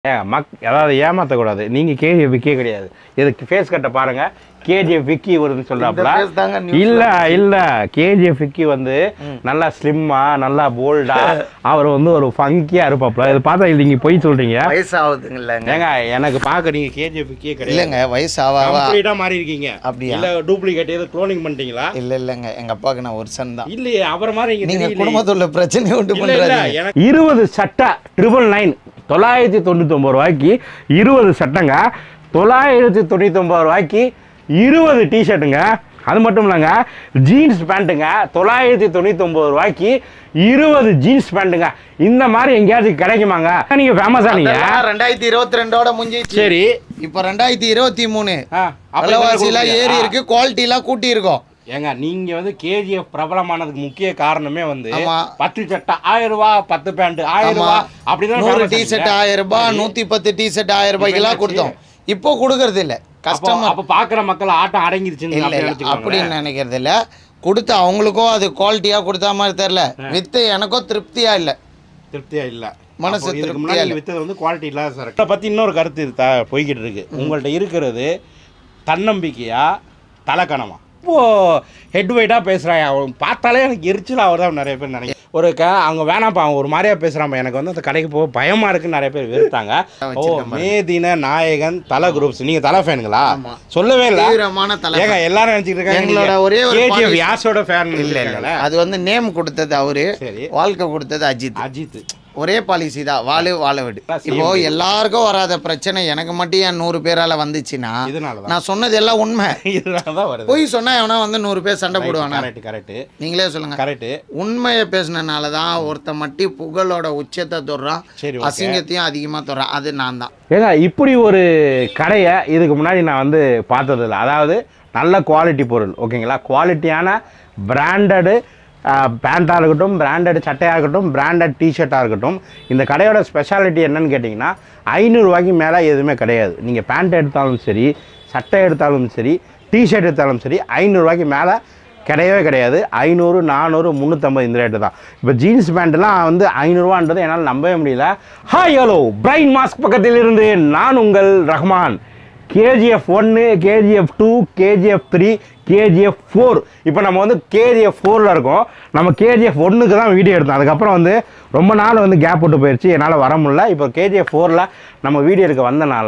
ஏன் மக் அதாவது ஏமாற்றக்கூடாது நீங்கள் கேஜிஎஃப் விக்கே கிடையாது இதுக்கு ஃபேஸ் கட்டை பாருங்க கேஜிஎஃப் விக்கி வருதுன்னு சொல்றாப்புல face தாங்க newsல இல்ல இல்ல கேஜிஎஃப் விக்கி வந்து நல்லா ஸ்லிம்மா நல்லா போல்டா அவர் வந்து ஒரு ஃபங்கியா இருப்பாப்ல இதை பார்த்தா நீங்க போய் சொல்றீங்க வயசாகுதுங்கல்லங்க ஏங்க எனக்கு பார்க்க நீங்க கேஜிஎஃப் விக்கியே கிடையாது இல்லைங்க வயசாவா கம்ப்ளீட்டா மாறி இருக்கீங்க அப்படியா? இல்ல டூப்ளிகேட் ஏதோ க்ளோனிங் பண்ணிட்டீங்களா இல்ல இல்லைங்க எங்க அப்பாவுக்கு நான் ஒரு சன் தான் இல்லையே அவர் மாதிரி இங்க நீங்க தெரியலையே. குடும்பத்துல பிரச்சனை உண்டு இல்ல, இல்ல, பண்றாரு எனக்கு இருபது சட்டை ட்ரிபிள் நைன் தொள்ளாயிரத்தி தொண்ணூத்தி ஒன்பது ரூபாய்க்கு இருபது சட்டைங்க தொள்ளாயிரத்தி தொண்ணூத்தி ஒன்பது ரூபாய்க்கு இருபது டிஷர்ட்டுங்க அது மட்டும் இல்லைங்க ஜீன்ஸ் பேண்ட்டுங்க தொள்ளாயிரத்தி தொண்ணூத்தி ஒன்பது ரூபாய்க்கு இருபது ஜீன்ஸ் பேண்ட்டுங்க இந்த மாதிரி எங்கேயாச்சும் கிடைக்குமாங்க நீங்க ஃபேமஸா நீங்க அதெல்லாம் ரெண்டாயிரத்தி இருபத்தி ரெண்டோட முடிஞ்சிச்சு சரி இப்ப ரெண்டாயிரத்தி இருபத்தி மூணு ஆ, அப்ப விலைவாசி எல்லாம் கொடுக்குறீங்க. ஏறி இருக்கு குவாலிட்டி எல்லாம் கூட்டி இருக்கோம் ஏங்க நீங்க வந்து கேஜிஎஃப் பிரபலமானதுக்கு முக்கிய காரணமே வந்து ஆமா. பத்து சட்டை ஆயிரம் ரூபாய் பத்து பேண்ட் ஆயிரம் ஆமா. ரூபாய் அப்படிதான் நூறு famous டி ஷர்ட் ஆனீங்க. ஆயிரம் ரூபாய் நூத்தி பத்து டி ஷர்ட் ஆயிரம் ரூபாய்க்கெல்லாம் இப்ப கொடுத்தோம் இப்போ கொடுக்கறது இல்ல அப்போ கஸ்டமர் அப்ப பாக்குற மக்கள் ஆட்டம் அடங்கிருச்சுன்னு இல்ல அப்படி இல்ல நினைச்சுக்கோங்களேன். அப்படின்னு நினைக்கிறது இல்ல கொடுத்த அவங்களுக்கும் அது குவாலிட்டியா கொடுத்த மாதிரி தெரியல வித்து எனக்கும் திருப்தியா இல்ல திருப்தியா இல்ல மனசு அப்போ இதுக்கு திருப்தியா முன்னாடி இல்ல. வித்தது வந்து குவாலிட்டி இல்லாத சார் இதை பத்தி இன்னொரு கருத்து இருக்கா போய்கிட்டு இருக்கு உங்கள்ட்ட இருக்கிறது தன்னம்பிக்கையா தலைக்கணமா இப்போ ஹெட் வெயிட்டாக பேசுகிறாங்க அவன் பார்த்தாலே எனக்கு எரிச்சல் அவர் தான் நிறைய பேர் நினைக்கிறேன் ஒரு க அவங்க வேணாம்ப்பா அவன் ஒரு மாதிரியா பேசுகிறான் எனக்கு வந்து அந்த கடைக்கு போக பயமா இருக்குன்னு நிறைய பேர் வெறுத்தாங்க ஓ மேதின நாயகன் தலை குரூப்ஸ் நீங்க தலை ஃபேனுங்களா ஆமா. சொல்லவே இல்லை தீவிரமான தலை ஏங்க எல்லாரும் நினைச்சிட்டு இருக்காங்க எங்களோட ஒரே ஒரு கேஜிஎஃப் policy- யாஸோட ஃபேன் இல்ல இல்ல அது வந்து நேம் கொடுத்தது அவரு சரி வாழ்க்கை கொடுத்தது அஜித் அஜித் ஒரே பாலிசி தான் வாழு வாழ விடு அதான் செய்ய இப்போ எல்லாருக்கும் வராத பிரச்சனை எனக்கு மட்டும் ஏன் நூறு பேரால வந்துச்சுன்னா இதனால தான் நான் சொன்னது எல்லாம் உண்மை இதனால தான் வருது பொய் சொன்னா எவனா வந்து நூறு பேர் சண்டை போடுவானா கரெக்ட் கரெக்ட் நீங்களே சொல்லுங்க கரெக்ட் உண்மையை பேசினனால தான் ஒருத்த மட்டும் புகழோட உச்சத்தை தொடுறான் சரி ஓகே அசிங்கத்தையும் அதிகமா தொடுறான் அது நான் தான் ஏங்க இப்படி ஒரு கடையை இதுக்கு முன்னாடி நான் வந்து பார்த்ததில்ல அதாவது நல்ல குவாலிட்டி பொருள் ஓகேங்களா குவாலிட்டியான பிராண்டடு பேண்ட்டாக இருக்கட்டும் பிராண்டட் சட்டையாக இருக்கட்டும் பிராண்டட் டிஷர்ட்டாக இருக்கட்டும் இந்த கடையோட ஸ்பெஷாலிட்டி என்னன்னு கேட்டிங்கன்னா ஐநூறுரூவாய்க்கு மேலே எதுவுமே கிடையாது நீங்கள் பேண்ட் எடுத்தாலும் சரி சட்டை எடுத்தாலும் சரி டிஷர்ட் எடுத்தாலும் சரி ஐநூறுரூவாய்க்கு மேலே கிடையவே கிடையாது ஐநூறு நானூறு முந்நூற்றம்பது இந்த ரேட்டு தான் இப்போ ஜீன்ஸ் பேண்ட்லாம் வந்து ஐநூறுரூவான்றது என்னால் நம்பவே முடியல ஹாய் ஹலோ பிரைன் மாஸ்க் பக்கத்தில் இருந்து நான் உங்கள் ரஹ்மான் கேஜிஎஃப் ஒன்று KGF two KGF three KGF four இப்போ நம்ம வந்து கேஜிஎஃப் ஃபோரில் இருக்கோம் நம்ம கேஜிஎஃப் ஒன்றுக்கு தான் வீடியோ எடுத்தோம் அதுக்கப்புறம் வந்து ரொம்ப நாள் வந்து கேப் விட்டு போயிடுச்சு என்னால் வர முடியல இப்போ கேஜிஎஃப் ஃபோரில் நம்ம வீடியோ எடுக்க வந்தனால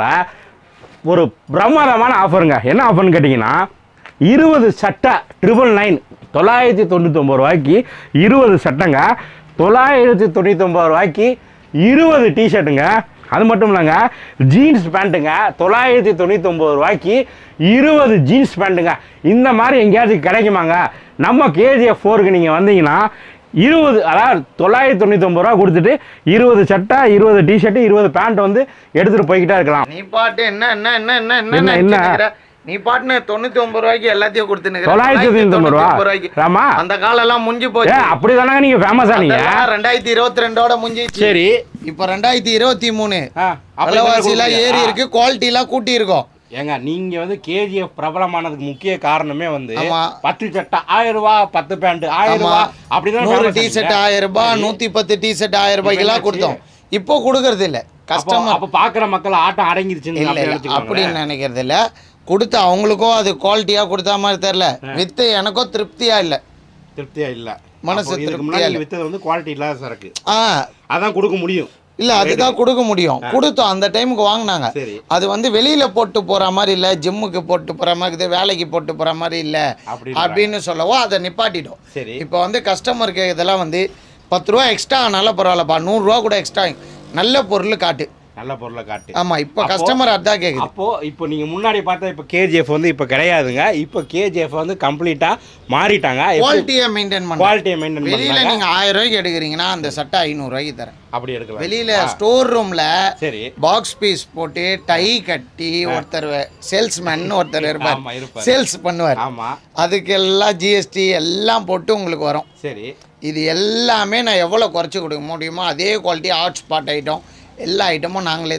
ஒரு பிரமாதமான ஆஃபருங்க என்ன ஆஃபர்னு கேட்டிங்கன்னா இருபது சட்டை ட்ரிபிள் நைன் தொள்ளாயிரத்தி தொண்ணூத்தொம்பது ரூபாய்க்கு இருபது சட்டைங்க தொள்ளாயிரத்தி தொண்ணூத்தொம்பது ரூபாய்க்கு இருபது டிஷர்ட்டுங்க அது மட்டும் இல்லைங்க ஜீன்ஸ் பேண்ட்டுங்க தொள்ளாயிரத்தி தொண்ணூத்தொம்பது ரூபாய்க்கு இருபது ஜீன்ஸ் பேண்ட்டுங்க இந்த மாதிரி எங்கேயாச்சும் கிடைக்குமாங்க நம்ம கேஜிஎஃப் ஃபோருக்கு நீங்கள் வந்தீங்கன்னா இருபது அதாவது தொள்ளாயிரத்தி தொண்ணூத்தொம்பது ரூபா கொடுத்துட்டு இருபது சட்டை இருபது டிஷர்ட்டு இருபது பேண்ட் வந்து எடுத்துகிட்டு போய்கிட்டே இருக்கலாம் நீ பாட்டு என்ன என்ன என்ன என்ன என்ன என்ன, நினைச்சிட்டு என்ன? இருக்கிற? நீ பாட்டுன்னு தொண்ணூத்தி ஒன்பது ரூபாய்க்கு எல்லாத்தையும் கொடுத்துன்னு தொள்ளாயிரத்தி தொண்ணூத்தொம்பது ரூபா ஆமா அந்த காலம் எல்லாம் முடிஞ்சு ஏ போச்சு அப்படி தானங்க நீங்க ஃபேமஸா நீங்க அதெல்லாம் ரெண்டாயிரத்தி இருபத்தி ரெண்டோட முடிஞ்சிச்சு சரி இப்ப ரெண்டாயிரத்தி இருபத்தி மூணு ஆ, அப்ப விலைவாசி இதெல்லாம் எல்லாம் ஏறி கொடுக்குறீங்களா? இருக்கு குவாலிட்டி எல்லாம் கூட்டி இருக்கோம் ஏங்க நீங்க வந்து கேஜிஎஃப் பிரபலமானதுக்கு முக்கிய காரணமே வந்து ஆமா. பத்து சட்டை ஆயிரம் ரூபாய் பத்து பேண்ட் ஆயிரம் ஆமா. ரூபாய் அப்படிதான் நூறு famous டி ஷர்ட் ஆனீங்க. ஆயிரம் ரூபாய் நூத்தி பத்து டி ஷர்ட் ஆயிரம் ரூபாய்க்கெல்லாம் இப்ப கொடுத்தோம் இப்போ கொடுக்கறது இல்ல அப்போ கஸ்டமர் அப்ப பாக்குற மக்கள் ஆட்டம் அடங்கிருச்சுன்னு இல்ல அப்படி இல்ல நினைச்சுக்கோங்களேன். அப்படின்னு நினைக்கிறது இல்ல கொடுத்த அவங்களுக்கும் அது குவாலிட்டியா கொடுத்த மாதிரி தெரியல வித்து எனக்கும் திருப்தியா இல்ல திருப்தியா இல்ல மனசு அப்போ இதுக்கு திருப்தியா முன்னாடி இல்ல. வித்தது வந்து குவாலிட்டி இல்லாத சரக்கு ஆ அதான் கொடுக்க முடியும் இல்ல அதுதான் கொடுக்க முடியும் கொடுத்தோம் அந்த டைமுக்கு வாங்கினாங்க சரி அது வந்து வெளியில போட்டு போற மாதிரி இல்ல ஜிம்முக்கு போட்டு போற மாதிரி இருக்குது வேலைக்கு போட்டு போற மாதிரி இல்ல அப்படி அப்படின்னு சொல்லவோ அதை நிப்பாட்டிட்டோம் சரி இப்போ வந்து கஸ்டமருக்கு இதெல்லாம் வந்து பத்து ரூபா எக்ஸ்ட்ரா ஆனாலும் பரவாயில்லப்பா நூறுரூவா கூட எக்ஸ்ட்ரா நல்ல பொருள் காட்டு நல்ல பொருளை காட்டு ஆமா இப்போ அப்போ- கஸ்டமர் அதான் கேக்குது அப்போ இப்போ நீங்க முன்னாடி பார்த்தா இப்போ கேஜிஎஃப் வந்து இப்போ கிடையாதுங்க இப்போ கேஜிஎஃப் வந்து கம்ப்ளீட்டா மாறிட்டாங்க குவாலிட்டியை மெயின்டைன் பண்ண குவாலிட்டியை மெயின்டைன் வெளியில பண்ணாங்க நீங்க ஆயிரம் ரூபாய்க்கு எடுக்கிறீங்கன்னா அந்த சட்டை ஐநூறு ரூபாய்க்கு தரேன் அப்படி எடுக்கலாம் வெளியில ஸ்டோர் ரூம்ல சரி பாக்ஸ் பீஸ் போட்டு டை கட்டி ஒருத்தர் சேல்ஸ்மேன் ஒருத்தர் ஆமா, இருப்பார் இருப்பாரு. சேல்ஸ் பண்ணுவார் ஆமா அதுக்கெல்லாம் ஜிஎஸ்டி எல்லாம் போட்டு உங்களுக்கு வரும் சரி இது எல்லாமே நான் எவ்வளோ குறைச்சி கொடுக்க முடியுமோ அதே குவாலிட்டி ஹாட் ஸ்பாட் ஐட்டம் எல்லா ஐட்டமும் நாங்களே தரோம்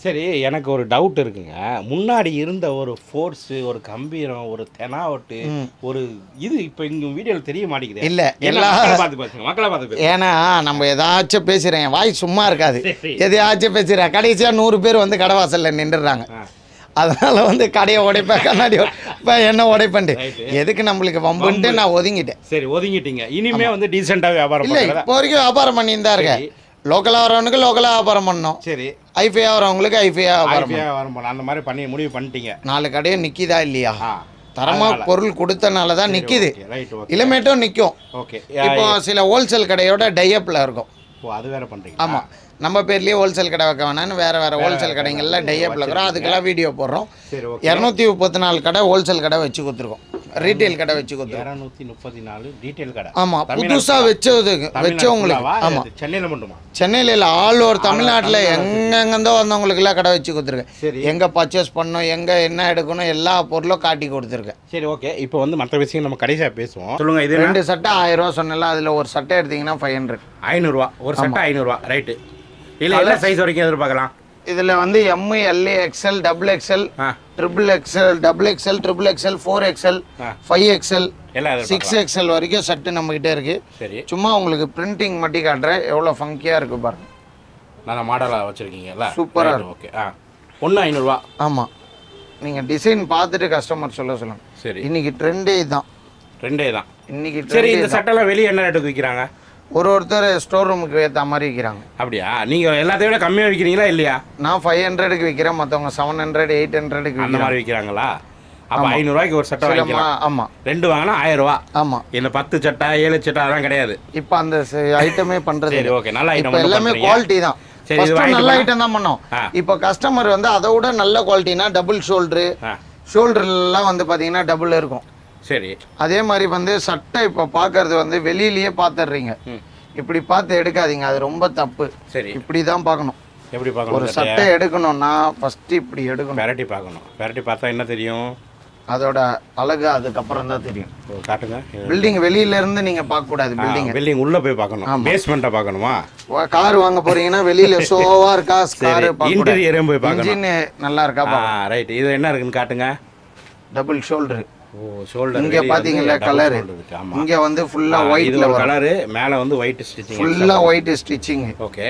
சரி எனக்கு ஒரு டவுட் இருக்குங்க முன்னாடி இருந்த ஒரு ஃபோர்ஸு ஒரு கம்பீரம் ஒரு தெனாவட்டு ஒரு இது இப்போ இங்க வீடியோவில் தெரிய மாட்டேங்குது இல்ல, எல்லா எல்லா- பார்த்து பேசுங்க மக்களை பார்த்து பேசுங்க ஏன்னா நம்ம ஏதாச்சும் பேசுகிறேன் என் வாய் சும்மா இருக்காது சரி. எதையாச்சும் பேசுகிறேன் கடைசியாக நூறு பேர் வந்து கடை வாசல்ல நின்றுடுறாங்க ஆ. அதனால வந்து கடையை உடைப்பேன் கண்ணாடி உடைப்பேன் என்ன உடைப்பேன்ட்டு Right. எதுக்கு நம்மளுக்கு வம்புன்ட்டு நான் ஒதுங்கிட்டேன் சரி ஒதுங்கிட்டீங்க இனிமே வந்து டீசெண்டாக வியாபாரம் இல்லை பண்ணுறதா இப்போ வரைக்கும் வியாபாரம் பண்ணிட்டு தான் இருக்கேன் சரி. லோக்கலாக வரவனுக்கு லோக்கலாக வியாபாரம் பண்ணோம் சரி ஐஃபையாக வரவங்களுக்கு ஐஃபையாக வியாபாரம் பண்ணணும். வியாபாரம் பண்ண அந்த மாதிரி பண்ணி முடிவு பண்ணிட்டீங்க நாலு கடையும் நிற்கிதா இல்லையா ஆ தரமா பொருள் கொடுத்தனால தான் நிற்கிது ரைட் ஓகே இளமேட்டும் நிற்கும் ஓகே இப்போ சில ஹோல்சேல் கடையோட டையப்பில் இருக்கும் ஓ அது வேற பண்ணுறீங்க ஆமாம் நம்ம பேர்லேயே ஹோல்சேல் கடை வைக்க வேணாம்னு வேறு வேறு ஹோல்சேல் கடைங்கள்ல டையப்பில் இருக்கிறோம் அதுக்கெல்லாம் வீடியோ போடுறோம் சரி ஓகே இரநூத்தி முப்பத்தி நாலு கடை ஹோல்சேல் கடை வச்சு கொடுத்துருக்கோம் ரீட்டைல் கடை வச்சு கொடுத்துருக்கோம் இரநூத்தி முப்பத்தி நாலு டீட்டெயில் கடை ஆமாம் தமிழ்நாடு புதுசாக வச்சதுக்கு வச்சவங்களுக்கு ஆமாம் சென்னையில் மட்டுமா சென்னையில் இல்லை ஆல் ஓவர் தமிழ்நாட்டில் எங்கெங்கேருந்தோ வந்தவங்களுக்குலாம் கடை வச்சு கொடுத்துருக்கேன் சரி எங்கே பர்ச்சேஸ் பண்ணணும் எங்கே என்ன எடுக்கணும் எல்லா பொருளும் காட்டி கொடுத்துருக்கேன் சரி ஓகே இப்போ வந்து மற்ற விஷயம் நம்ம கடைசியாக பேசுவோம் சொல்லுங்க இது என்ன ரெண்டு சட்டை ஆயிரம் ரூபா சொன்னல அதில் ஒரு சட்டை எடுத்தீங்கன்னா ஃபைவ் ஹண்ட்ரட் ஐநூறுரூவா ஒரு சட்டை ஐநூறுரூவா ரைட்டு இல்லை என்ன சைஸ் வரைக்கும் எதிர்பார்க்கலாம் இதில் வந்து M I L A XL double XL ஆ triple XL double XL triple XL four XL ஆ. ஃபைவ் எக்ஸ்எல் எல்லாம் எதிர்பார்க்கலாம் சிக்ஸ் எக்ஸ்எல் வரைக்கும் சட்டு நம்மகிட்ட இருக்கு சரி சும்மா உங்களுக்கு பிரிண்டிங் மட்டும் காட்டுறேன் எவ்வளோ ஃபங்கியாக இருக்கு பாருங்க நான் மாடலாக வச்சுருக்கீங்கல்ல சூப்பரா ஓகே ஆ ஒன்று ஐநூறுரூவா ஆமாம் நீங்கள் டிசைன் பார்த்துட்டு கஸ்டமர் சொல்ல சொல்லுங்க சரி இன்னைக்கு ட்ரெண்டே இதுதான் ரெண்டே தான் இன்னைக்கு சரி trend இந்த சட்டைலாம் வெளியே என்ன ரேட்டுக்கு விற்கிறாங்க ஒரு ஒருத்தர் ஸ்டோர் ரூமுக்கு ஏற்ற மாதிரி விற்கிறாங்க அப்படியா நீங்கள் எல்லாத்தையும் விட கம்மியாக விற்கிறீங்களா இல்லையா நான் ஃபைவ் ஹண்ட்ரடுக்கு விற்கிறேன் மற்றவங்க செவன் ஹண்ட்ரட் எயிட் ஹண்ட்ரடுக்கு அந்த விற்கிறேன் மாதிரி விற்கிறாங்களா அப்போ ஐநூறுரூவாய்க்கு ஒரு சட்டை வாங்கிக்கலாம் ஆமாம் ரெண்டு வாங்கினா ஆயிரம் ரூபா ஆமாம் இந்த பத்து சட்டை ஏழு சட்டை அதெல்லாம் கிடையாது இப்போ அந்த ஐட்டமே பண்ணுறது சரி ஓகே நல்ல இப்போ ஐட்டம் எல்லாமே குவாலிட்டி தான் சரி, இது First வாங்கிட்டு நல்ல போனா? ஐட்டம் தான் பண்ணோம் ஆ. இப்போ கஸ்டமர் வந்து அதை விட நல்ல குவாலிட்டினா டபுள் ஷோல்டரு ஆ ஷோல்டர்லாம் வந்து பார்த்தீங்கன்னா டபுள் இருக்கும் சரி அதே மாதிரி வந்து சட்டை இப்போ பார்க்கறது வந்து வெளியிலயே பார்த்துடுறீங்க ம். இப்படி பார்த்து எடுக்காதீங்க அது ரொம்ப தப்பு சரி இப்படி தான் பார்க்கணும் எப்படி ஒரு பார்க்கணும் சட்டை எடுக்கணும்னா ஃபர்ஸ்ட் இப்படி எடுக்கணும் வெரைட்டி பார்க்கணும் வெரைட்டி பார்த்தா என்ன தெரியும் அதோட அழகு அதுக்கப்புறம் தான் தெரியும் ஓ, காட்டுங்க பில்டிங் வெளியில இருந்து நீங்க பார்க்க கூடாது பில்டிங் பில்டிங் உள்ள போய் பார்க்கணும் பேஸ்மெண்ட்டை பார்க்கணுமா கார் வாங்க போறீங்கன்னா வெளியில ஷோவா இருக்கா கார் இன்டீரியரையும் போய் பார்க்கணும் இன்ஜின் நல்லா இருக்கா ஆ ரைட் இது என்ன இருக்குன்னு காட்டுங்க டபுள் ஷோல்டர் ஓ ஷோல்டர் இங்க பாத்தீங்களா கலர் இருக்கு ஆமா இங்க வந்து ஃபுல்லா ஆ, இது ஒயிட்ல ஒரு வரும் கலரு மேலே வந்து ஒயிட் ஸ்டிச்சிங் ஃபுல்லா ஒயிட் ஸ்டிச்சிங் ஓகே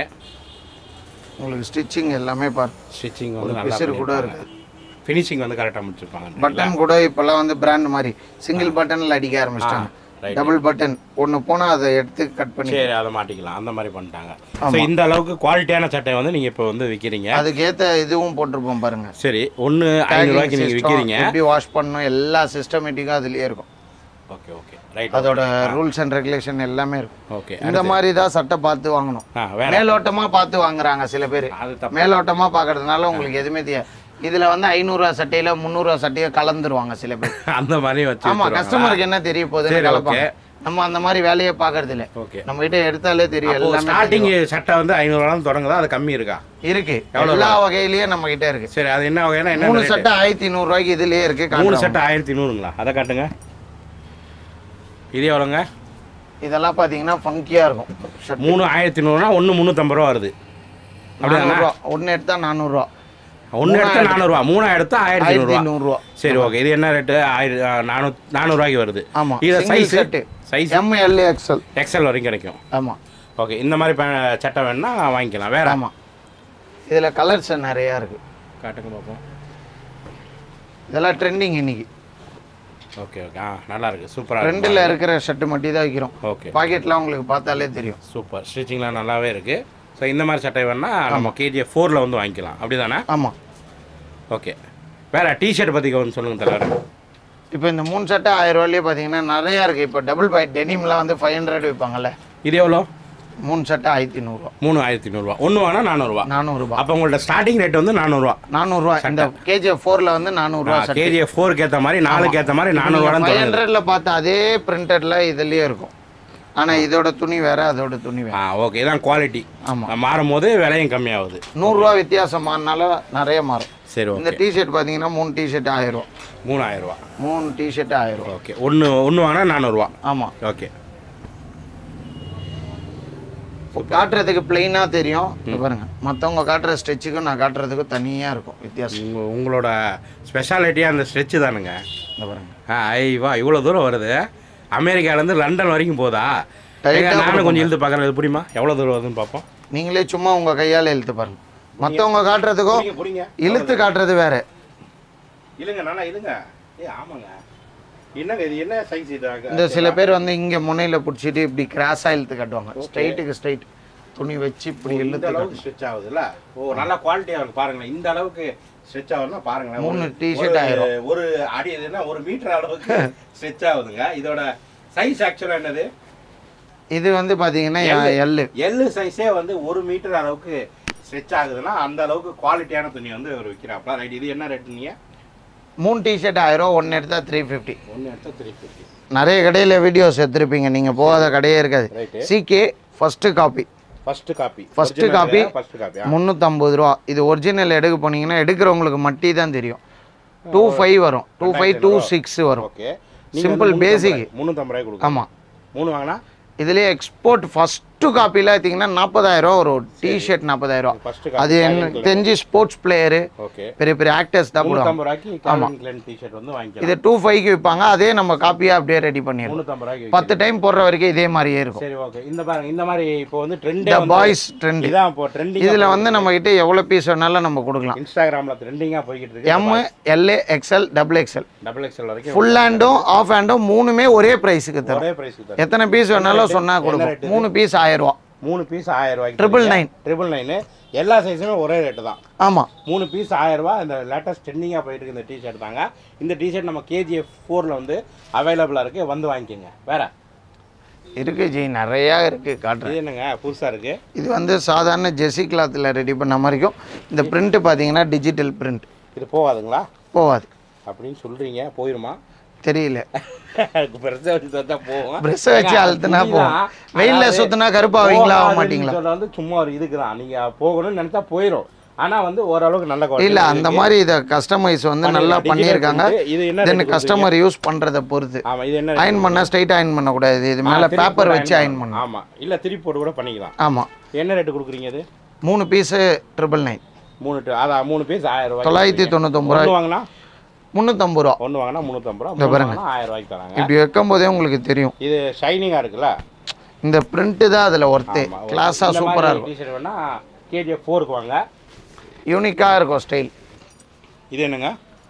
உங்களுக்கு ஸ்டிச்சிங் எல்லாமே பாரு ஸ்டிச்சிங் வந்து நல்லா பிசர் கூட இருக்கு ஃபினிஷிங் வந்து கரெக்டாக முடிச்சிருப்பாங்க பட்டன் கூட இப்பெல்லாம் வந்து பிராண்ட் மாதிரி சிங்கிள் பட்டன்ல அடிக்க ஆரம்பிச்சிட்டாங்க ரைட் டபுள் பட்டன் ஒன்னு போனா அதை எடுத்து கட் பண்ணி சரி அதை மாட்டிக்கலாம் அந்த மாதிரி பண்ணிட்டாங்க ஸோ இந்த அளவுக்கு குவாலிட்டியான சட்டை வந்து நீங்கள் இப்போ வந்து விற்கிறீங்க அதுக்கேத்த இதுவும் போட்டிருப்போம் பாருங்க சரி ஒன்று ஐநூறுரூவாய்க்கு நீங்கள் விற்கிறீங்க எப்படி வாஷ் பண்ணணும் எல்லா சிஸ்டமேட்டிக்காக அதுலயே இருக்கும் ஓகே ஓகே ரைட் அதோட ரூல்ஸ் அண்ட் ரெகுலேஷன் எல்லாமே இருக்கும் ஓகே இந்த மாதிரி தான் சட்டை பார்த்து வாங்கணும் ஆ வேற மேலோட்டமா பார்த்து வாங்குறாங்க சில பேர் அது தப்பு மேலோட்டமா பார்க்கறதுனால உங்களுக்கு எதுவுமே தெரியாது இதுல வந்து ஐநூறுரூவா சட்டையில முந்நூறுரூவா சட்டையை கலந்துருவாங்க சில பேர் அந்த மாதிரி வச்சு ஆமா கஸ்டமருக்கு என்ன தெரிய போகுதுன்னு சரி, கலப்பாங்க நம்ம அந்த மாதிரி வேலையை பார்க்கறது இல்ல ஓகே நம்ம கிட்ட எடுத்தாலே தெரியும் அப்போ எல்லாமே ஸ்டார்டிங் சட்டை வந்து ஐநூறுரூவா தொடங்குதா அது கம்மி இருக்கா இருக்கு எல்லா வகையிலயும் நம்ம கிட்ட இருக்கு சரி அது என்ன வகைனா என்ன மூணு சட்டை ஆயிரத்தி நூறுரூவாய்க்கு இதுலயே இருக்கு மூணு காட்டுறோம். சட்டை ஆயிரத்தி நூறுங்களா அதை காட்டுங்க இது எவ்வளோங்க இதெல்லாம் பாத்தீங்கன்னா ஃபங்கியா இருக்கும் ஷர்ட் மூணு ஆயிரத்தி நூறுனா ஒன்று முந்நூற்றம்பது ரூபா வருது அப்படிதானே நானூறுரூவா ஒன்று எடுத்தா நானூறுரூவா ஒன்று எடுத்தா நானூறுரூவா மூணு எடுத்தா ஆயிரத்தி ஆயிரத்தி நூறுரூவா நூறுரூவா சரி ஓகே இது என்ன ரேட்டு ஆயிரம் நானூ நானூறுரூவாய்க்கு வருது ஆமா இது Single size set. Size M L XL XL வரைக்கும் கிடைக்கும் ஆமா ஓகே இந்த மாதிரி பே- சட்டை வேணும்னா வாங்கிக்கலாம் வேற ஆமா இதுல கலர்ஸ் நிறைய இருக்கு காட்டுங்க பார்ப்போம் இதெல்லாம் ட்ரெண்டிங் இன்னைக்கு ஓகே ஓகே ஆ நல்லா இருக்கு சூப்பராக இருக்கு ட்ரெண்டில் இருக்கிற ஷர்ட் மட்டும் தான் வைக்கிறோம் ஓகே பாக்கெட்லாம் உங்களுக்கு பார்த்தாலே தெரியும் சூப்பர் ஸ்டிச்சிங்லாம் நல்லாவே இருக்கு ஸோ இந்த மாதிரி சட்டை வேணா நம்ம கேஜிஎஃப் ஃபோரில் வந்து வாங்கிக்கலாம் அப்படி தானே ஆமா ஓகே வேற டிஷர்ட் பற்றி கொஞ்சம் சொல்லுங்க தலைவர் இப்போ இந்த மூணு சட்டை ஆயிரம் ரூபாயிலே பார்த்தீங்கன்னா நிறையா இருக்குது இப்போ டபுள் பாயிண்ட் டெனிம்லாம் வந்து ஃபைவ் ஹண்ட்ரட் விற்பாங்கல்ல இது எவ்வளோ மூணு சட்டை ஆயிரத்தி நூறுரூவா மூணு ஆயிரத்தி நூறுரூவா ஒன்று வேணா நானூறுரூவா நானூறுரூபா அப்போ உங்கள்ட்ட ஸ்டார்டிங் ரேட் வந்து நானூறுரூவா நானூறுரூவா இந்த கேஜிஎஃப் ஃபோரில் வந்து நானூறுரூவா சட்டை கேஜிஎஃப் ஃபோருக்கு ஏற்ற மாதிரி நாலுக்கு ஏற்ற மாதிரி நானூறுவா ஃபைவ் ஹண்ட்ரட்ல பார்த்த அதே பிரிண்டட்ல இதுலயே இருக்கும் ஆனா இதோட துணி வேற அதோட துணி வேற ஆ ஓகே இதான் குவாலிட்டி ஆமா மாறும் போது விலையும் கம்மியாகுது நூறுரூவா வித்தியாசம் மாறினால நிறைய மாறும் சரி ஓகே இந்த டிஷர்ட் பார்த்தீங்கன்னா மூணு டிஷர்ட் ஆயிரம் ரூபா மூணாயிரம் ரூபா மூணு டிஷர்ட் ஆயிரம் ரூபா ஓகே ஒன்று ஒன்று வாங்கினா நானூறுரூவா ஆமா ஓகே காட்டுறதுக்கு பிளெயினாக தெரியும் இங்க பாருங்க மற்றவங்க காட்டுற ஸ்ட்ரெச்சுக்கும் நான் காட்டுறதுக்கும் தனியாக இருக்கும் வித்தியாசம் உங்க- உங்களோட ஸ்பெஷாலிட்டியாக அந்த ஸ்ட்ரெச்சு தானுங்க இந்த பாருங்க ஆ ஐவா இவ்வளோ தூரம் வருது அமெரிக்காலேருந்து லண்டன் வரைக்கும் போதா Tight ஆ ஏங்க, நானும் கொடுக்கணும். கொஞ்சம் இழுத்து பார்க்குறேன் இது புரியுமா எவ்வளோ தூரம் வருதுன்னு பார்ப்போம் நீங்களே சும்மா உங்கள் கையால் இழுத்து பாருங்க மற்றவங்க காட்டுறதுக்கும் புரியுங்க புரியுங்க இழுத்து காட்டுறது வேற இல்லைங்க நல்லா இல்லைங்க ஏ ஆமாங்க என்னங்க இது என்ன சைஸ் இது இந்த சில பேர் வந்து இங்கே முனையில் பிடிச்சிட்டு இப்படி கிராஸாக இழுத்து காட்டுவாங்க ஸ்ட்ரைட்டுக்கு ஸ்ட்ரைட் துணி வச்சு இப்படி இந்த இழுத்து அளவுக்கு ஸ்ட்ரெச் ஆகுதுல்ல ஓ நல்லா குவாலிட்டியாக இருக்கு பாருங்களேன் இந்த அளவுக்கு ஸ்ட்ரெச் ஆகுதுன்னா பாருங்களேன் மூணு ஒரு- t-shirt ஒரு- ஆயிரும். ஒரு அடி இதுன்னா ஒரு மீட்டர் அளவுக்கு ஸ்ட்ரெச் ஆகுதுங்க இதோட சைஸ் ஆக்சுவலாக என்னது இது வந்து பார்த்தீங்கன்னா எல்லு எல்லு சைஸே வந்து ஒரு மீட்டர் அளவுக்கு ஸ்ட்ரெச் ஆகுதுன்னா அந்த அளவுக்கு குவாலிட்டியான துணி வந்து அவர் விற்கிறாப்ல ரைட் இது என்ன ரேட் நீங்கள் மூணு டிஷர்ட் ஆயிரம் ஒன்று எடுத்தால் த்ரீ ஃபிஃப்டி ஒன்று எடுத்தா த்ரீ ஃபிஃப்டி நிறைய கடையில் வீடியோஸ் எடுத்திருப்பீங்க நீங்கள் போகாத கடையே இருக்காது right CK first copy first copy First copy. First copy முந்நூற்றம்பது ரூபா இது ஒரிஜினல் எடுக்க போனீங்கன்னா எடுக்கிறவங்களுக்கு மட்டி தான் தெரியும் டூ ஃபைவ் வரும் டூ ஃபைவ் டூ சிக்ஸ் வரும் ஓகே Simple basic. முந்நூற்றம்பது ரூபாய் கொடுக்கும் ஆமாம் மூணு வாங்கினா இதுலேயே எக்ஸ்போர்ட் ஃபஸ்ட்டு காப்பியில் பார்த்தீங்கன்னா நாற்பதாயிரம் ரூபா ஒரு டிஷர்ட் நாற்பதாயிரம் ரூபா ஃபர்ஸ்ட் அது எனக்கு தெரிஞ்சு ஸ்போர்ட்ஸ் பிளேயரு ஓகே பெரிய பெரிய ஆக்டர்ஸ் தான் போடுவாங்க முந்நூற்றம்பது ரூபாய்க்கு காலின் கிளன் டிஷர்ட் வந்து வாங்கிக்கலாம் இது டூ ஃபைவ்க்கு விற்பாங்க அதே நம்ம காப்பியாக அப்படியே ரெடி பண்ணிடுவோம் முந்நூற்றம்பது ரூபாய்க்கு பத்து டைம் போடுற வரைக்கும் இதே மாதிரியே இருக்கும் சரி ஓகே இந்த பாருங்க இந்த மாதிரி இப்போ வந்து ட்ரெண்டே த பாய்ஸ் ட்ரெண்ட் இதான் இப்போ ட்ரெண்டிங் இதில் வந்து நம்ம கிட்ட எவ்வளோ பீஸ் வேணாலும் நம்ம கொடுக்கலாம் இன்ஸ்டாகிராமில் ட்ரெண்டிங்காக போய்கிட்டு இருக்கு M L A XL double XL double XL வரைக்கும் ஃபுல் ஹேண்டும் ஆஃப் ஹேண்டும் மூணுமே ஒரே ப்ரைஸுக்கு தரும் ஒரே பிரைஸ் தான் எத்தனை பீஸ் வேணாலும் சொன்னால் கொடுக்கும் மூணு பீஸ் ஆயிரம் ரூபா மூணு பீஸ் ஆயிரம் ரூபாய்க்கு ட்ரிபிள் நைன் ட்ரிபிள் நைனு எல்லா சைஸுமே ஒரே ரேட்டு தான் ஆமாம் மூணு பீஸ் ஆயிரம் ரூபாய் இந்த லேட்டஸ்ட் ட்ரெண்டிங்காக போயிட்டு இருக்கு இந்த டிஷர்ட் தாங்க இந்த டிஷர்ட் நம்ம கேஜிஎஃப் ஃபோரில் வந்து அவைலபிளாக இருக்குது வந்து வாங்கிக்கோங்க வேற இருக்கு ஜி நிறையா இருக்குது காட்டுறேன் இது என்னங்க புதுசாக இருக்குது இது வந்து சாதாரண ஜெர்சி கிளாத்தில் ரெடி பண்ண மாதிரிக்கும் இந்த பிரிண்ட்டு பார்த்தீங்கன்னா டிஜிட்டல் பிரிண்ட் இது போகாதுங்களா போகாது அப்படின்னு சொல்கிறீங்க போயிருமா தெரியல பிரச்சனை வச்சு தந்தா போகும் ப்ரெஷ்ஷை வச்சு அழுத்துனா துணி போகும் தான். வெயிலில் அதாவது சுற்றினா கருப்பாவீங்களா ஆக போகாதுன்னு மாட்டீங்களா சொல்றது வந்து சும்மா ஒரு இதுக்கு தான் நீங்கள் போகணும்னு நினச்சா போயிடும் ஆனால் வந்து ஓரளவுக்கு நல்ல quality இல்லை அந்த இருக்கு. மாதிரி இதை கஸ்டமைஸ் வந்து நல்லா digital பண்ணியிருக்காங்க print. இது என்ன தென் rate கஸ்டமர் யூஸ் பண்ணுறதை பொறுத்து ஆமாம் இது என்ன அயன் பண்ணால் ஸ்ட்ரைட் அயன் பண்ணக்கூடாது இது மேலே பேப்பர் வச்சு அயன் பண்ணணும் ஆமாம் இல்லை திருப்பி போட்டு கூட பண்ணிக்கலாம் ஆமாம் என்ன ரேட்டு கொடுக்குறீங்க இது மூணு பீஸு ட்ரிபிள் நைன் மூணு டு- அதான் மூணு பீஸ் ஆயிரம் ரூபாய் தொள்ளாயிரத்தி தொண்ணூத்தொம்பது ரூபாய் ஒன்று வாங்கினா முந்நூற்றம்பது ரூபா ஒன்று வாங்கினா முந்நூற்றம்பது ரூபா மூணு வாங்கினா ஆயிரம் ரூபாய்க்கு தராங்க இப்படி வைக்கும் போதே உங்களுக்கு தெரியும் இது ஷைனிங்காக இருக்குல்ல இந்த பிரிண்ட்டு தான் அதில் ஒர்த்து ஆமா, கிளாஸாக இந்த சூப்பராக மாதிரி இருக்கும் டிஷர்ட் வேணா கேஜிஎஃப் ஃபோருக்கு வாங்க யூனிக்காக இருக்கும் ஸ்டைல் இது என்னங்க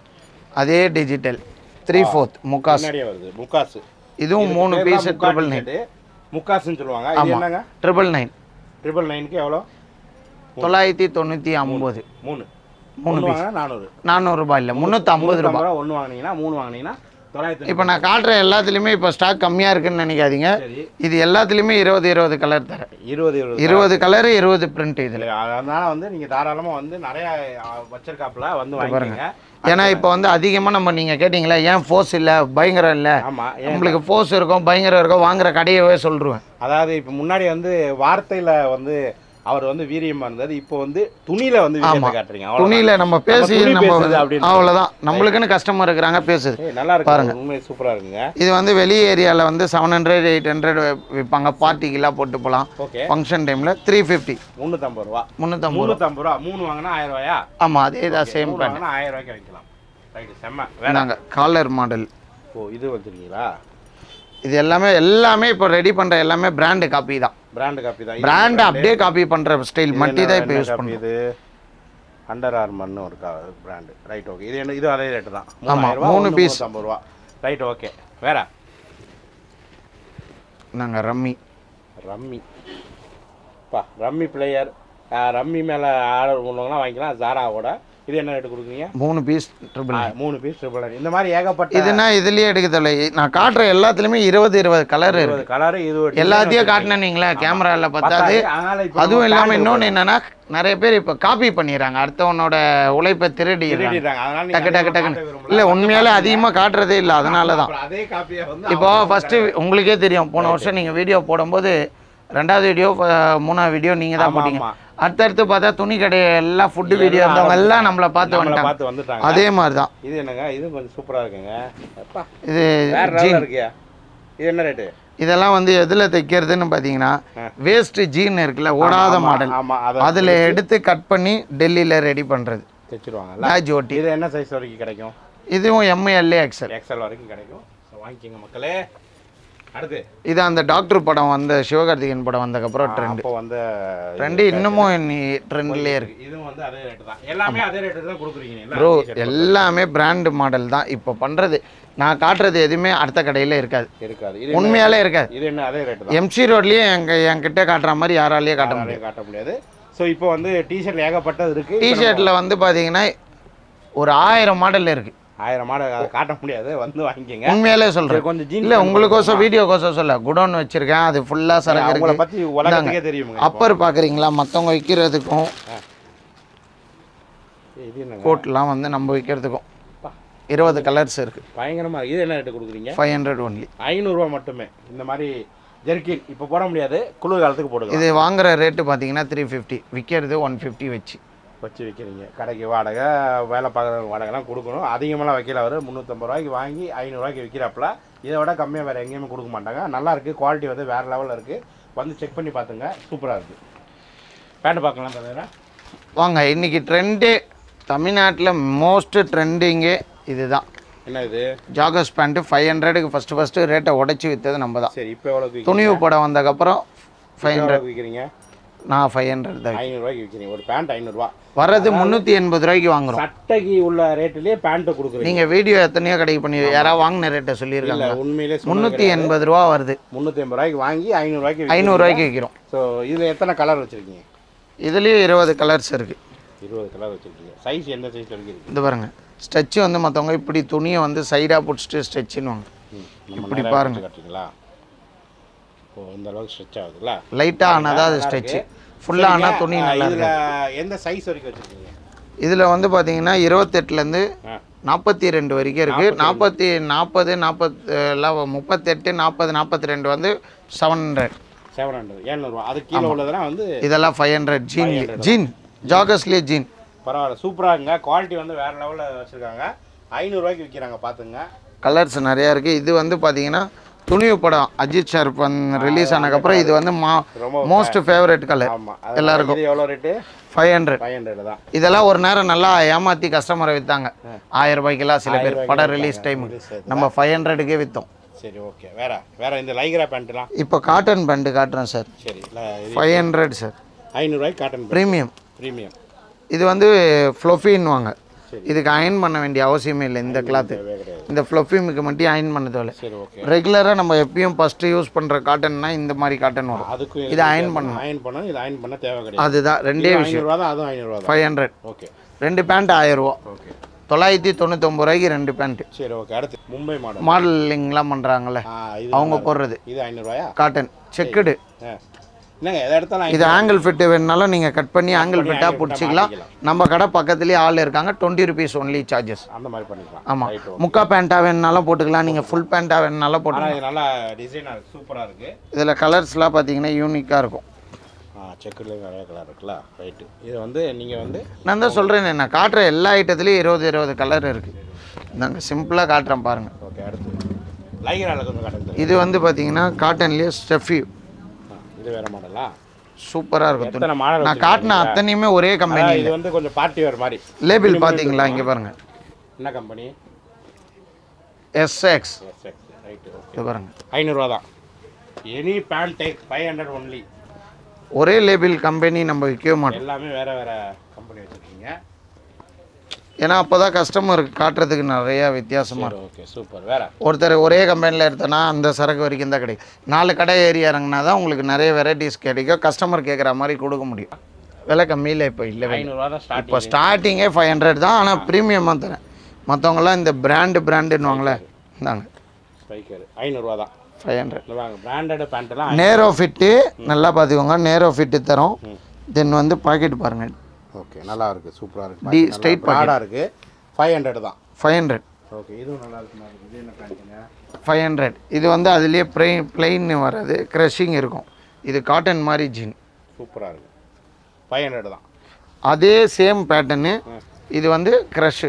அதே டிஜிட்டல் த்ரீ ஃபோர்த் முக்காஸ் முன்னாடியே வருது முக்காசு இதுவும் மூணு இதுக்கு பீஸ் பேர் தான் முக்கா ட்ரிபிள் நைன் t-shirt. முக்காசுன்னு சொல்லுவாங்க இது ஆமா. என்னங்க ட்ரிபிள் நைன் ட்ரிபிள் நைனுக்கு எவ்வளோ தொள்ளாயிரத்தி தொண்ணூற்றி ஐம்பது மூணு மூணு மூணு வாங்கினா நானூறு நானூறுரூபா இல்லை முந்நூற்றம்பது ரூபா ரூபா ஒன்று வாங்கினீங்கன்னா மூணு வாங்கினீங்கன்னா தொள்ளாயிரத்தி இப்போ நான் காட்டுற எல்லாத்துலேயுமே இப்போ ஸ்டாக் கம்மியாக இருக்குன்னு நினைக்காதீங்க சரி இது எல்லாத்துலேயுமே இருபது இருபது கலர் தரேன் இருபது இருபது இருபது கலரு இருபது பிரிண்ட் இதில் இல்ல, அதனால வந்து நீங்க தாராளமா வந்து நிறைய அ, வச்சிருக்காப்புல வந்து வாங்கிக்கோங்க ஏன்னா இப்போ வந்து அதிகமாக நம்ம நீங்கள் கேட்டிங்களா ஏன் ஃபோர்ஸ் இல்லை பயங்கரம் இல்லை ஆமா ஏன் நம்மளுக்கு ஃபோர்ஸ் இருக்கும் பயங்கரம் இருக்கும் வாங்குற கடையவே சொல்லிருவேன் அதாவது இப்ப முன்னாடி வந்து வார்த்தையில வந்து அவர் வந்து வீரியமா இருந்தது இப்போ வந்து துணியில வந்து வீரியத்தை காட்டுறீங்க அவ்வளவுதான். துணியில் நம்ம பேசி துணி நம்ம பேசுது அப்படின்னு அவ்வளோதான் நம்மளுக்குன்னு கஸ்டமர் இருக்கிறாங்க பேசுது ஏய், நல்லா இருக்கு உண்மை சூப்பரா இருக்குங்க இது வந்து வெளி ஏரியாவில் வந்து செவன் ஹண்ட்ரட் எயிட் ஹண்ட்ரட் விற்பாங்க பார்ட்டிக்கெல்லாம் போட்டு போகலாம் ஓகே ஃபங்க்ஷன் டைமில் த்ரீ ஃபிஃப்டி முந்நூற்றம்பது ரூபா முந்நூற்றம்பது ரூபா முந்நூற்றம்பது ரூபா மூணு வாங்கினா ஆயிரம் ரூபாயா ஆமாம் அதே தான் சேம் மூணு பேண்ட் வாங்கினா ஆயிரம் ரூபாய்க்கு வாங்கிக்கலாம் ரைட்டு செம்ம வேற நாங்கள் காலர் மாடல் ஓ இது வச்சிருக்கீங்களா இது எல்லாமே எல்லாமே இப்போ ரெடி பண்ணுற எல்லாமே பிராண்டு காப்பி தான் பிராண்டு காப்பி தான் இது பிராண்ட் அப்படியே காப்பி பண்ணுற ஸ்டைல் மட்டி தான் இப்போ என்ன யூஸ் copy பண்ணுறோம் இது அண்டர் ஆர்மர்னு ஒரு பிராண்டு ரைட் ஓகே இது என்ன இது அதே ரேட்டு தான் ஆமா, மூணாயிரம் ரூபா, மூணு ஒண்ணு piece. முந்நூற்றம்பது ரூபா ரைட் ஓகே வேற நாங்கள் ரம்மி ரம்மி பா ரம்மி பிளேயர் ரம்மி மேலே ஆர்டர் பண்ணுவாங்கன்னா வாங்கிக்கலாம் ஜாராவோட இது என்ன ரேட்டு கொடுக்குறீங்க மூணு பீஸ் ட்ரிபிள் ஆ, மூணு பீஸ் ட்ரிபிள் நைன் இந்த மாதிரி ஏகப்பட்ட இதுனா இதுலயே எடுக்கதில்ல நான் காட்டுற எல்லாத்துலயுமே இருபது இருபது கலர் இருக்கு இருபது கலரு இது ஒரு எல்லாத்தையும் காட்டினீங்களா கேமரால பார்த்தாது அதனால இப்போ அதுவும் நம்ம இல்லாம brand இன்னொன்னு என்னன்னா நிறைய பேர் இப்ப காப்பி பண்ணிடுறாங்க அடுத்தவனோட உழைப்பை திருடிடுறாங்க திருடிடுறாங்க. அதனால நீங்க டக்கு டக்கு அதிகமா டக்குன்னு காட்ட விரும்பல. இல்ல உண்மையாலே அதிகமா காட்டுறதே இல்லை அதனால தான் அப்புறம் அதே காப்பியை வந்து இப்போ ஃபர்ஸ்ட் உங்களுக்கே தெரியும் போன வருஷம் நீங்க வீடியோ போடும்போது ரெண்டாவது வீடியோ மூணாவது வீடியோ நீங்க தான் ஆமா, போட்டீங்க ஆமா. அடுத்தடுத்து பார்த்தா துணி கடை எல்லாம் ஃபுட்டு வீடியோ இருந்தவங்க எல்லாம் நம்மளை பார்த்து நம்மளை வந்துட்டாங்க பார்த்து வந்துட்டாங்க அதே மாதிரி தான் இது என்னங்க இது கொஞ்சம் சூப்பரா இருக்குங்க எப்பா இது வேற ஜீன் லெவலில் இருக்கியா இது என்ன ரேட்டு இதெல்லாம் வந்து எதில் தைக்கிறதுன்னு பார்த்தீங்கன்னா வேஸ்ட் ஜீன் இருக்குல்ல ஓடாத மாடல் ஆமா அதை அதில் எடுத்து கட் பண்ணி டெல்லியில் ரெடி பண்ணுறது தைச்சிருவாங்கல்ல பேட்ச் ஓட்டி இது என்ன சைஸ் வரைக்கும் கிடைக்கும் இதுவும் எம்ஐஎல்ஏ எக்ஸல் எக்ஸல் வரைக்கும் கிடைக்கும் ஸோ வாங்கிக்கோங்க மக்களே அடுத்து இது அந்த டாக்டர் படம் வந்த சிவகார்த்திகேயன் படம் வந்ததுக்கப்புறம் ட்ரெண்ட் அப்போ வந்து ட்ரெண்டு இன்னமும் நீ ட்ரெண்ட்லேயே இருக்கு இதுவும் வந்து அதே ரேட்டு தான் எல்லாமே அதே ரேட்டு தான் கொடுக்குறீங்க என்ன ப்ரோ எல்லாமே பிராண்டு மாடல் தான் இப்போ பண்ணுறது நான் காட்டுறது எதுவுமே அடுத்த கடையில் இருக்காது இருக்காது இது உண்மையாலே இருக்காது இது என்ன அதே ரேட்டு தான் எம்சி ரோட்லேயே எங்க என்கிட்ட காட்டுற மாதிரி யாராலேயே காட்ட முடியாது யாராலையும் காட்ட முடியாது ஸோ இப்போ வந்து டிஷர்ட்ல ஏகப்பட்டது இருக்கு டிஷர்ட்டில் வந்து பார்த்தீங்கன்னா ஒரு ஆயிரம் மாடல் இருக்குது ஆயிரம் மாடல் அதை காட்ட முடியாது வந்து வாங்கிக்கோங்க உண்மையாலே சரி, சொல்கிறேன் கொஞ்சம் ஜீன்ஸ் இல்லை உங்களுக்கோசம் வீடியோக்கோசம் சொல்ல குடோன் வச்சுருக்கேன் அது ஃபுல்லாக சரக்கு அவங்கள இருக்கு பத்தி உலகத்துக்கே தெரியுமுங்க அப்பர் பார்க்குறீங்களா மற்றவங்க விற்கிறதுக்கும் இது என்னங்க கோட்லாம் வந்து நம்ம விற்கிறதுக்கும் இருபது கலர்ஸ் இருக்குது பயங்கரமா இருக்கு. இது என்ன ரேட்டு கொடுக்குறீங்க ஃபைவ் ஹண்ட்ரட் ஒன்லி ஐநூறுரூவா மட்டுமே இந்த மாதிரி ஜெர்கின் இப்போ போட முடியாது குளிர் காலத்துக்கு போட்டுக்கலாம் இது வாங்குற ரேட்டு பார்த்தீங்கன்னா த்ரீ ஃபிஃப்டி விற்கிறது ஒன் ஃபிஃப்டி வச்சு வச்சு விற்கிறீங்க கடைக்கு வாடகை வேலை பார்க்குற வாடகைலாம் கொடுக்கணும் அதிகமெல்லாம் வைக்கல அவர் முந்நூற்றம்பது ரூபாய்க்கு வாங்கி ஐநூறுரூவாய்க்கு விற்கிறாப்புல இதை விட கம்மியாக வேறு எங்கேயுமே கொடுக்க மாட்டாங்க நல்லா இருக்குது குவாலிட்டி வந்து வேறு லெவலில் இருக்குது வந்து செக் பண்ணி பார்த்துங்க சூப்பராக இருக்குது பேண்ட் பார்க்கலாம் பார்த்தீங்கன்னா வாங்க இன்னைக்கு ட்ரெண்டே தமிழ்நாட்டில் மோஸ்ட் ட்ரெண்டிங்கே இதுதான் என்ன இது ஜாகர்ஸ் பேண்ட்டு ஃபைவ் ஹண்ட்ரடுக்கு ஃபஸ்ட்டு ஃபஸ்ட்டு ரேட்டை உடச்சி விற்றது நம்ம தான் சரி இப்போ எவ்வளோக்கு துணிவு படம் வந்ததுக்கப்புறம் ஃபைவ் ஹண்ட்ரட் எவ்வளோக்கு விற்கிறீங்க நான் ஃபைவ் ஹண்ட்ரட் தான் ஐநூறுரூவாய்க்கு விற்கிறீங்க ஒரு பேண்ட் ஐநூறுரூவா வர்றது முந்நூற்றி எண்பது ரூபாய்க்கு வாங்குறோம் சட்டைக்கு உள்ள ரேட்லேயே பேண்ட்டு கொடுக்குறீங்க நீங்கள் வீடியோ எத்தனையோ கடைக்கு பண்ணி யாராவது வாங்கின ரேட்டை சொல்லியிருக்காங்க இல்லை உண்மையிலே முந்நூற்றி எண்பது ரூபா வருது முந்நூற்றி ஐம்பது ரூபாய்க்கு வாங்கி ஐநூறுரூவாய்க்கு ஐநூறுரூவாய்க்கு விற்கிறோம் ஸோ இதில் எத்தனை கலர் வச்சுருக்கீங்க இதுலேயும் இருபது கலர்ஸ் இருக்குது இருபது கலர் வச்சுருக்கீங்க சைஸ் எந்த சைஸ் வரைக்கும் இருக்குது இந்த பாருங்க ஸ்ட்ரெச்சு வந்து மற்றவங்க இப்படி துணியை வந்து சைடாக பிடிச்சிட்டு ஸ்ட்ரெச்சுன்னுவாங்க இப்படி பாருங்க. கட்டுறீங்களா ஓ இந்த அளவுக்கு ஸ்ட்ரெச் ஆகுதுல்ல லைட்டாக ஆனால் தான் அது ஸ்ட்ரெச்சு ஃபுல்லாக ஆனால் துணி நல்லா இதில் இருக்கு எந்த சைஸ் வரைக்கும் வச்சுருக்கீங்க இதில் வந்து பார்த்தீங்கன்னா இருபத்தெட்டுலேருந்து ஆ நாற்பத்தி ரெண்டு வரைக்கும் இருக்குது நாற்பத்தி நாற்பது நாற்பத்தி முப்பத்தெட்டு நாற்பது நாற்பத்தி ரெண்டு வந்து செவன் ஹண்ட்ரட் செவன் ஹண்ட்ரட் ஏழ்நூறுவா அது கீழே உள்ளதெல்லாம் வந்து இதெல்லாம் ஃபைவ் ஹண்ட்ரட் ஜீன் ஜீன் ஜாகர்ஸ்லேயே ஜீன் பரவாயில்ல சூப்பராகுங்க குவாலிட்டி வந்து வேறு லெவலில் வச்சுருக்காங்க ஐநூறுரூவாய்க்கு விற்கிறாங்க பார்த்துங்க கலர்ஸ் நிறையா இருக்குது இது வந்து பார்த்தீங்கன்னா துணிவு படம் அஜித் சார் ரிலீஸ் ஆனதுக்கப்புறம் இது வந்து மா ரொம்ப மோஸ்ட் ஃபேவரட் கலர் ஆமாம் எல்லாருக்கும். இது எவ்வளோ rate five hundred five hundred தான் இதெல்லாம் ஒரு நேரம் நல்லா ஏமாற்றி கஸ்டமரை விற்றாங்க ஆயிரம் ரூபாய்க்கெல்லாம் சில பேர் படம் ரிலீஸ் டைம் release ஆயிடுச்சு. நம்ம ஃபைவ் ஹண்ட்ரடுக்கே விற்றோம் சரி ஓகே வேற வேற இந்த லைக்ரா பேண்ட்லாம் இப்போ காட்டன் பேண்ட்டு காட்டுறேன் சார் சரி இல்லை இது ஃபைவ் ஹண்ட்ரட் சார் ஐநூறுரூவாய்க்கு காட்டன் பேண்ட் ப்ரீமியம் ப்ரீமியம் இது வந்து ஃப்ளொஃபின்வாங்க சரி. இதுக்கு அயன் பண்ண வேண்டிய அவசியமே இல்லை இந்த கிளாத்து தேவையே கிடையாது இந்த ஃப்ளொஃபிமுக்கு மட்டும் அயன் பண்ண தேவை சரி ஓகே ரெகுலராக நம்ம எப்பயும் ஃபஸ்ட்டு யூஸ் பண்ணுற காட்டன்னா இந்த மாதிரி காட்டன் வரும் அதுக்கும் இது iron பண்ணணும். அயன் பண்ணணும் இது அயன் பண்ண தேவை கிடையாது அதுதான் ரெண்டே விஷயம் ஐநூறுரூவா தான் அதுவும் ஐநூறுரூவா தான் ஃபைவ் ஹண்ட்ரட் ஓகே ரெண்டு பேண்ட் ஆயிரம் ரூபா ஓகே தொள்ளாயிரத்தி தொண்ணூத்தொம்பது ரூபாய்க்கு ரெண்டு பேண்ட்டு சரி ஓகே அடுத்து மும்பை மாடல் மாடலிங்லாம் பண்ணுறாங்கல்ல ஆ இது அவங்க நல்லா போடுறது இருக்கு. இது ஐநூறுரூவாயா காட்டன் செக்குடு ஆ என்னங்க எதை எடுத்தாலும் இது ஆங்கிள் ஃபிட்டு வேணுனாலும் நீங்கள் கட் பண்ணி ஆங்கிள் பண்ணி ஃபிட்டாக angle fit ஆ பிடிச்சிக்கலாம் மாட்டிக்கலாம். நம்ம கடை பக்கத்துலேயே ஆள் இருக்காங்க டுவெண்ட்டி ருபீஸ் ஒன்லி சார்ஜஸ் அந்த மாதிரி பண்ணிக்கலாம் ஆமாம் ரைட் ஓகே முக்கா பேண்ட்டாக வேணுனாலும் போட்டுக்கலாம் நீங்கள் ஃபுல் பேண்ட்டாக வேணுனாலும் போட்டுக்கலாம் ஆனால் இது நல்லா டிசைனாக இருக்குது சூப்பராக இருக்குது இதில் கலர்ஸ்லாம் பார்த்தீங்கன்னா யூனிக்காக இருக்கும் ஆ செக்குலேயும் நிறைய கலர் இருக்குல்ல ரைட்டு இது வந்து நீங்கள் வந்து நான் தான் சொல்கிறேன் நான் காட்டுற எல்லா ஐட்டத்துலேயும் இருபது இருபது கலர் இருக்குது நாங்கள் சிம்பிளாக காட்டுறேன் பாருங்கள் ஓகே அடுத்து லைக்ராவில் கொஞ்சம் காட்டுங்க இது வந்து பார்த்தீங்கன்னா காட்டன்லேயே ஸ்டெஃபி ஆ, இது வேற மாடலா சூப்பராக இருக்கும் துணி. எத்தனை மாடல் நான் காட்டின அத்தனையுமே ஒரே கம்பெனி இது வந்து கொஞ்சம் பார்ட்டி வேர் மாதிரி லேபிள் பார்த்தீங்களா இங்கே பாருங்கள் என்ன கம்பெனி எஸ்எக்ஸ் ரைட்டு ஓகே இது பாருங்கள் ஐநூறுரூவா தான் any pant tag five hundred only ஒரே லேபிள் கம்பெனி நம்ம விற்கவே மாட்டோம் எல்லாமே வேற வேற கம்பெனி வச்சுருக்கீங்க ஏன்னா அப்போ தான் கஸ்டமருக்கு காட்டுறதுக்கு நிறையா வித்தியாசமாக இருக்கும் சரி ஓகே சூப்பர் வேற ஒருத்தர் ஒரே கம்பெனியில் எடுத்தோன்னா அந்த சரக்கு வரைக்கும் தான் கிடைக்கும் நாலு கடை ஏறி இறங்கினா தான் உங்களுக்கு நிறைய வெரைட்டிஸ் கிடைக்கும் கஸ்டமர் கேட்குற மாதிரி கொடுக்க முடியும் விலை கம்மியில் இப்போ இல்லை ஐநூறுரூவா தான் ஸ்டார்ட் இப்போ ஸ்டார்டிங்கே ஃபைவ் ஹண்ட்ரட் தான் ஆனால் ப்ரீமியமாக தரேன் மற்றவங்களாம் இந்த பிராண்டு பிராண்டுன்னுவாங்களே இந்தாங்க ஸ்பைக்கர் ஐநூறுரூவா தான் ஃபைவ் ஹண்ட்ரட் இல்லை வாங்க பிராண்டட் பேண்ட்டெல்லாம் நேரோ ஃபிட்டு நல்லா பார்த்துக்கோங்க நேரோ ஃபிட்டு தரோம் தென் வந்து பாக்கெட் பாருங்கள் ஓகே நல்லா இருக்கு சூப்பராக இருக்கு டி நல்லா ஸ்ட்ரைட் ப்ராடாக இருக்கு ஃபைவ் ஹண்ட்ரட் தான் ஃபைவ் ஹண்ட்ரட் ஓகே இதுவும் நல்லா இருக்கு மாதிரி இது என்ன பேண்ட்டுங்க ஃபைவ் ஹண்ட்ரட் இது வந்து அதுலேயே ப்ளெயின் பிளெயின் வராது க்ரஷிங் இருக்கும் இது காட்டன் மாதிரி ஜீன் சூப்பராக இருக்கு ஃபைவ் ஹண்ட்ரட் தான் அதே சேம் பேட்டர்னு இது வந்து க்ரஷ்ஷு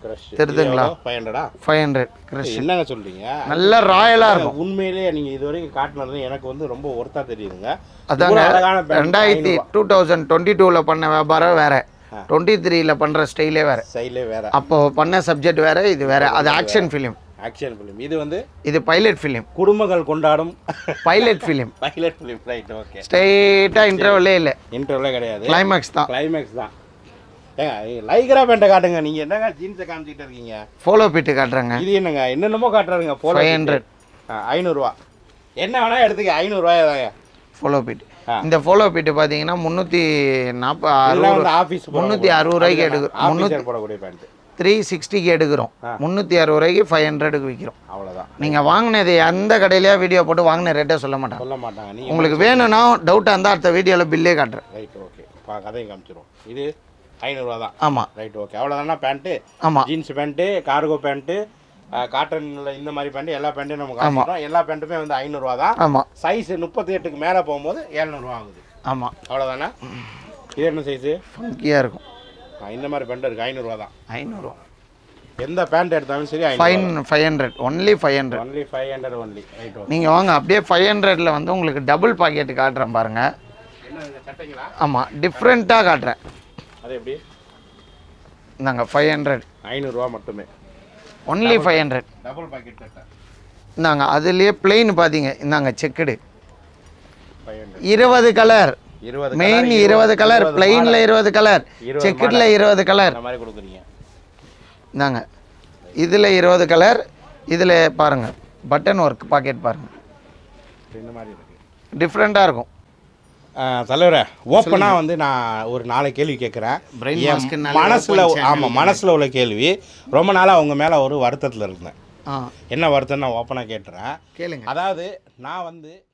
க்ரஷ் தெரியுதுங்களா? ஃபைவ் ஹண்ட்ரடா ஃபைவ் ஹண்ட்ரட் கிரஷ் என்னங்க சொல்றீங்க நல்ல ராயலாக இருக்கும் உண்மையிலேயே நீங்க இது வரைக்கும் காட்டினது எனக்கு வந்து ரொம்ப ஒர்த்தா தெரியுதுங்க அதாங்க இவ்வளவு அழகான pant ரெண்டாயிரத்தி டூ தௌசண்ட் டுவெண்ட்டி டூவில் பண்ண வியாபாரம் வேற டுவெண்ட்டி த்ரீல பண்ணுற ஸ்டைலே வேற சைட்லே வேற அப்போ பண்ண சப்ஜெக்ட் வேற இது வேற அது ஆக்ஷன் ஃபிலிம் ஆக்ஷன் ஃபிலிம் இது வந்து இது பைலட் ஃபிலிம் குடும்பங்கள் கொண்டாடும் pilot film pilot film right okay ஸ்ட்ரெயிட்டாக இன்டர்வலே இல்லை இன்டர்வியூலே கிடையாது கிளைமேக்ஸ் தான் கிளைமேக்ஸ் தான் ஏங்க லைக்ரா பேண்ட்டை காட்டுங்க நீங்க என்னங்க ஜீன்ஸை காமிச்சிட்டு இருக்கீங்க ஃபாலோ பிட்டு காட்டுறேங்க இது என்னங்க என்னென்னமோ காட்டுறாருங்க போல 500. ஐநூறுரூவா என்ன வேணா எடுத்துக்க ஐநூறுரூவாயா தாங்க ஃபாலோ பிட் ஆ. இந்த ஃபாலோ பிட்டு பார்த்தீங்கன்னா முந்நூற்றி நாற்பது இதெல்லாம் அறுபது வந்து ஆஃபீஸ் முந்நூற்றி அறுபது ரூபாய்க்கு எடுக்கிறோம் முந்நூற்றி ஆஃபீஸர் போடக்கூடிய பேண்ட் த்ரீ சிக்ஸ்டிக்கு எடுக்கிறோம் முந்நூற்றி அறுபது ரூபாய்க்கு ஃபைவ் ஹண்ட்ரடுக்கு விற்கிறோம் அவ்வளோதான் நீங்கள் வாங்கினது எந்த கடையிலேயே வீடியோ போட்டு வாங்கின ரேட்டே சொல்ல மாட்டாங்க சொல்ல மாட்டாங்க நீ உங்களுக்கு வேணும்னா டவுட்டாக இருந்தால் அடுத்த வீடியோவில் பில்லே காட்டுறேன் ரைட் ஓகே பா கதையும் காமிச்சிரும் இது ஐநூறுரூவா தான் ஆமாம் ரைட் ஓகே அவ்வளோதானா பேண்ட்டு ஆமாம் ஜீன்ஸ் பேண்ட்டு கார்கோ பேண்ட்டு காட்டனில் இந்த மாதிரி பேண்ட்டு எல்லா பேண்ட்டையும் நம்ம காமிச்சிட்டோம் எல்லா பேண்ட்டுமே வந்து ஐநூறுரூவா தான் ஆமாம் சைஸ் முப்பத்தி எட்டுக்கு மேலே போகும்போது ஏழ்நூறுவா ஆகுது ஆமாம் அவ்வளோதானே இது என்ன சைஸு ஃபங்கியாக இருக்கும் இந்த மாதிரி பேண்ட் இருக்குது ஐநூறுரூவா தான் ஐநூறுவா எந்த பேண்ட் எடுத்தாலும் சரி fine five hundred only five hundred only five hundred only right okay நீங்கள் வாங்க அப்படியே ஃபைவ் ஹண்ட்ரடில் வந்து உங்களுக்கு டபுள் பாக்கெட் காட்டுறேன் பாருங்கள் என்ன இந்த சட்டைங்களா ஆமாம் டிஃப்ரெண்ட்டாக காட்டுறேன் அது எப்படி இந்தாங்க ஃபைவ் ஹண்ட்ரட் ஐநூறுரூவா மட்டுமே only five hundred double pocket சட்டை இந்தாங்க அதுலேயே பிளெயின் பார்த்தீங்க இந்தாங்க செக்குடு ஃபைவ் ஹண்ட்ரட் இருபது கலர் இருபது மெயின் இருபது கலர் பிளெயினில் இருபது கலர் இருபது செக்குடில் இருபது கலர் அந்த மாதிரி கொடுக்குறீங்க இந்தாங்க இதில் இருபது கலர் இதில் பாருங்கள் பட்டன் ஒர்க் பாக்கெட் பாருங்கள் இந்த மாதிரி இருக்குது டிஃப்ரெண்ட்டாக இருக்கும் தலைவரே ஓப்பனாக வந்து நான் ஒரு நாலு கேள்வி கேட்குறேன் Brain என் mask னாலே மனசில் open channel ஆமாம் மனசில் உள்ள கேள்வி ரொம்ப நாளாக அவங்க மேலே ஒரு வருத்தத்தில் இருந்தேன் ஆ என்ன வருத்தம் நான் ஓப்பனாக கேட்டுறேன் கேளுங்க அதாவது நான் வந்து